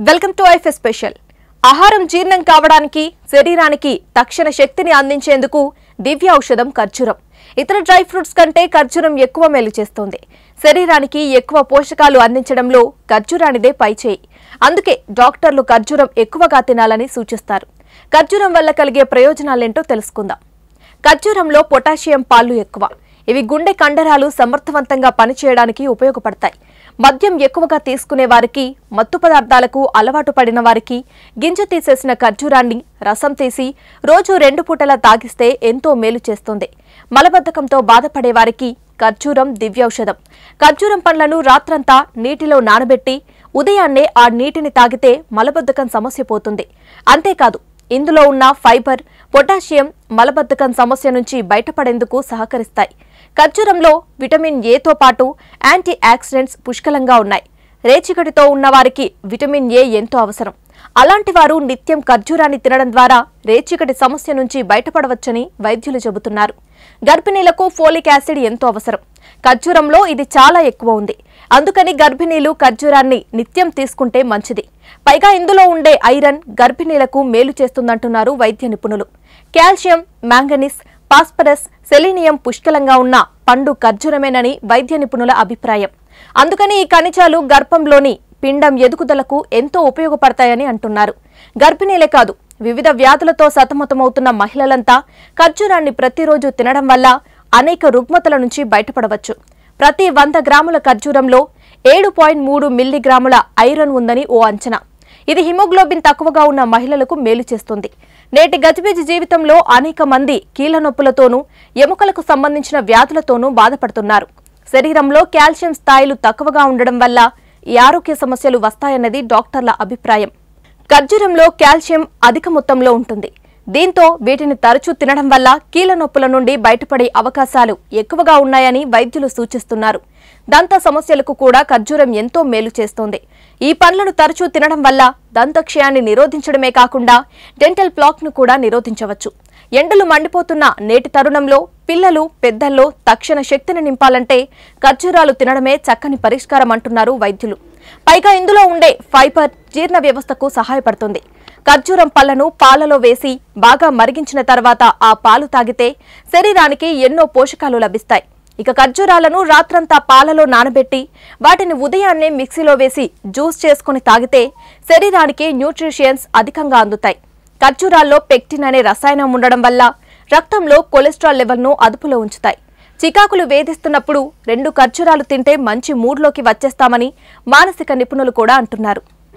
welcome to ఐఫ్ special ఆహారం జీర్ణం కావడానికి శరీరానికి తక్షణ శక్తిని అందించేందుకు దివ్య ఔషధం ఖర్జూరం ఇతర డ్రై ఫ్రూట్స్ కంటే ఖర్జూరం ఎక్కువ మేలు చేస్తోంది శరీరానికి ఎక్కువ పోషకాలు అందించడంలో ఖర్జూరానిదే పైచేయి అందుకే డాక్టర్లు ఖర్జూరం ఎక్కువగా తినాలని సూచిస్తారు ఖర్జూరం వల్ల కలిగే ప్రయోజనాలేంటో తెలుసుకుందాం ఖర్జూరంలో పొటాషియం పాలు ఎక్కువ ఇవి గుండె కండరాలు సమర్థవంతంగా పనిచేయడానికి ఉపయోగపడతాయి మద్యం ఎక్కువగా తీసుకునే వారికి మత్తు పదార్థాలకు అలవాటు పడిన వారికి గింజ తీసేసిన ఖర్జూరాన్ని రసం తీసి రోజు రెండు పూటలా తాగిస్తే ఎంతో మేలు చేస్తుంది మలబద్ధకంతో బాధపడే వారికి ఖర్జూరం దివ్యౌషధం ఖర్జూరం పండ్లను రాత్రంతా నీటిలో నానబెట్టి ఉదయాన్నే ఆ నీటిని తాగితే మలబద్ధకం సమస్య పోతుంది అంతేకాదు ఇందులో ఉన్న ఫైబర్ పొటాషియం మలబద్ధకం సమస్య నుంచి బయటపడేందుకు సహకరిస్తాయి ఖర్జూరంలో విటమిన్ ఏతో పాటు యాంటీ ఆక్సిడెంట్స్ పుష్కలంగా ఉన్నాయి రేచికటితో ఉన్నవారికి విటమిన్ ఏ ఎంతో అవసరం అలాంటి వారు నిత్యం ఖర్జూరాన్ని తినడం ద్వారా రేచికటి సమస్య నుంచి బయటపడవచ్చని వైద్యులు చెబుతున్నారు గర్భిణీలకు ఫోలిక్ యాసిడ్ ఎంతో అవసరం ఖర్జూరంలో ఇది చాలా ఎక్కువ ఉంది అందుకని గర్భిణీలు ఖర్జూరాన్ని నిత్యం తీసుకుంటే మంచిది పైగా ఇందులో ఉండే ఐరన్ గర్భిణీలకు మేలు చేస్తుందంటున్నారు వైద్య నిపుణులు కాల్షియం మ్యాంగనీస్ పాస్పరస్ సెలీనియం పుష్కలంగా ఉన్న పండు ఖర్జూరమేనని వైద్య నిపుణుల అభిప్రాయం అందుకని ఈ ఖనిజాలు గర్భంలోని పిండం ఎదుగుదలకు ఎంతో ఉపయోగపడతాయని అంటున్నారు గర్భిణీలే కాదు వివిధ వ్యాధులతో సతమతమవుతున్న మహిళలంతా ఖర్జూరాన్ని ప్రతిరోజు తినడం వల్ల అనేక రుగ్మతల నుంచి బయటపడవచ్చు ప్రతి వంద గ్రాముల ఖర్జూరంలో ఏడు పాయింట్ మూడు మిల్లీగ్రాముల ఐరన్ ఉందని ఓ అంచనా ఇది హిమోగ్లోబిన్ తక్కువగా ఉన్న మహిళలకు మేలు చేస్తుంది నేటి గజిబిజి జీవితంలో అనేక మంది కీళ్ల నొప్పులతోనూ ఎముకలకు సంబంధించిన వ్యాధులతోనూ బాధపడుతున్నారు శరీరంలో కాల్షియం స్థాయిలు తక్కువగా ఉండడం వల్ల ఈ ఆరోగ్య సమస్యలు వస్తాయన్నది డాక్టర్ల అభిప్రాయం ఖర్జూరంలో కాల్షియం అధిక మొత్తంలో ఉంటుంది దీంతో వీటిని తరచూ తినడం వల్ల కీళ్ల నొప్పుల నుండి బయటపడే అవకాశాలు ఎక్కువగా ఉన్నాయని వైద్యులు సూచిస్తున్నారు దంత సమస్యలకు కూడా ఖర్జూరం ఎంతో మేలు చేస్తోంది ఈ పండ్లను తరచూ తినడం వల్ల దంతక్షయాన్ని నిరోధించడమే కాకుండా డెంటల్ ప్లాక్ను కూడా నిరోధించవచ్చు ఎండలు మండిపోతున్న నేటి తరుణంలో పిల్లలు పెద్దల్లో తక్షణ శక్తిని నింపాలంటే ఖర్జూరాలు తినడమే చక్కని పరిష్కారం అంటున్నారు వైద్యులు పైగా ఇందులో ఉండే ఫైబర్ జీర్ణ వ్యవస్థకు సహాయపడుతుంది ఖర్జూరం పళ్లను పాలలో వేసి బాగా మరిగించిన తర్వాత ఆ పాలు తాగితే శరీరానికి ఎన్నో పోషకాలు లభిస్తాయి ఇక ఖర్జూరాలను రాత్రంతా పాలలో నానబెట్టి వాటిని ఉదయాన్నే మిక్సీలో వేసి జ్యూస్ చేసుకుని తాగితే శరీరానికి న్యూట్రిషియన్స్ అధికంగా అందుతాయి ఖర్జూరాల్లో పెక్టిన్ అనే రసాయనం ఉండడం వల్ల రక్తంలో కొలెస్ట్రాల్ లెవెల్ను అదుపులో ఉంచుతాయి చికాకులు వేధిస్తున్నప్పుడు రెండు ఖర్జూరాలు తింటే మంచి మూడ్లోకి వచ్చేస్తామని మానసిక నిపుణులు కూడా అంటున్నారు